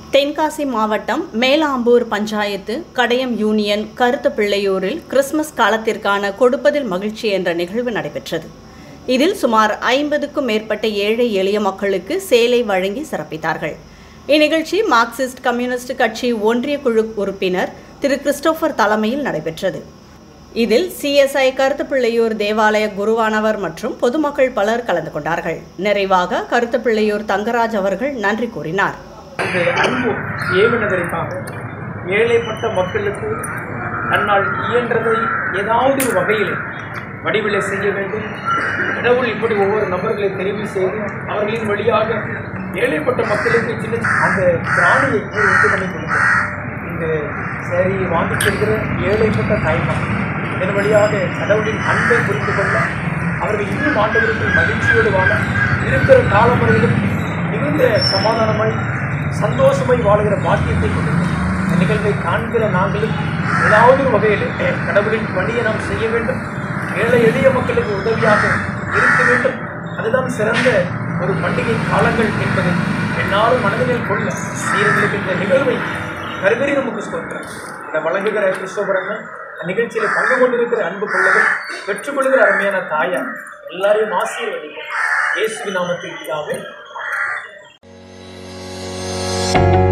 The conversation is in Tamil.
தென்காசி மாவட்டம் மேலாம்பூர் பஞ்சாயத்து கடையம் யூனியன் கருத்து பிள்ளையூரில் கிறிஸ்துமஸ் காலத்திற்கான கொடுப்பதில் மகிழ்ச்சி என்ற நிகழ்வு நடைபெற்றது இதில் சுமார் ஐம்பதுக்கும் மேற்பட்ட ஏழை எளிய மக்களுக்கு சேலை வழங்கி சிறப்பித்தார்கள் இந்நிகழ்ச்சி மார்க்சிஸ்ட் கம்யூனிஸ்ட் கட்சி ஒன்றிய குழு உறுப்பினர் திரு கிறிஸ்டோபர் தலைமையில் நடைபெற்றது இதில் சிஎஸ்ஐ கருத்துப்பிள்ளையூர் தேவாலய குருவானவர் மற்றும் பொதுமக்கள் பலர் கலந்து கொண்டார்கள் நிறைவாக கருத்துப்பிள்ளையூர் தங்கராஜ் அவர்கள் நன்றி கூறினார் அந்த அன்பு ஏவினதற்காக ஏழைப்பட்ட மக்களுக்கு தன்னால் இயன்றதை ஏதாவது ஒரு வகையில் வடிவிலை செய்ய வேண்டும் கடவுள் இப்படி ஒவ்வொரு நபர்களை தெரிவு செய்து அவர்களின் வழியாக ஏழைப்பட்ட மக்களுக்கு சின்ன அந்த பிராணியை உண்டு பண்ணி கொடுக்கும் இந்த சேரியை வாங்கி செல்கிற ஏழைப்பட்ட தாய்மார் இதன் வழியாக கடவுளின் அன்பை புரிந்து கொள்ள அவர்கள் இன்னும் ஆண்டவருக்கு மகிழ்ச்சியோடு வாழ இருக்கிற காலம் வரையிலும் மிகுந்த சமாதானமாய் சந்தோஷமாய் வாழுகிற பாக்கியத்தை கொடுக்கும் இந்த நிகழ்வை காண்கிற நாங்களும் ஏதாவது ஒரு வகையில் அஹ், கடவுளின் பணியை நாம் செய்ய வேண்டும் ஏழை எளிய மக்களுக்கு உதவியாக இருக்க வேண்டும் அதுதான் சிறந்த ஒரு பண்டிகை காலங்கள் என்பதை என்னாலும் மனதில் கொள்ள நீர்களுக்கு இந்த நிகழ்வை கருவறி நமக்கு ஸ்தோத்திரம் இதை வழங்குகிற கிறிஸ்தோபரன் நிகழ்ச்சியில் பங்கு கொண்டிருக்கிற அன்பு பிள்ளைகள் பெற்றுக்கொள்கிற அருமையான தாயார் எல்லாரையும் ஆசீர்வதிக்கும் இயேசுவின் நாமத்தில் இதாவே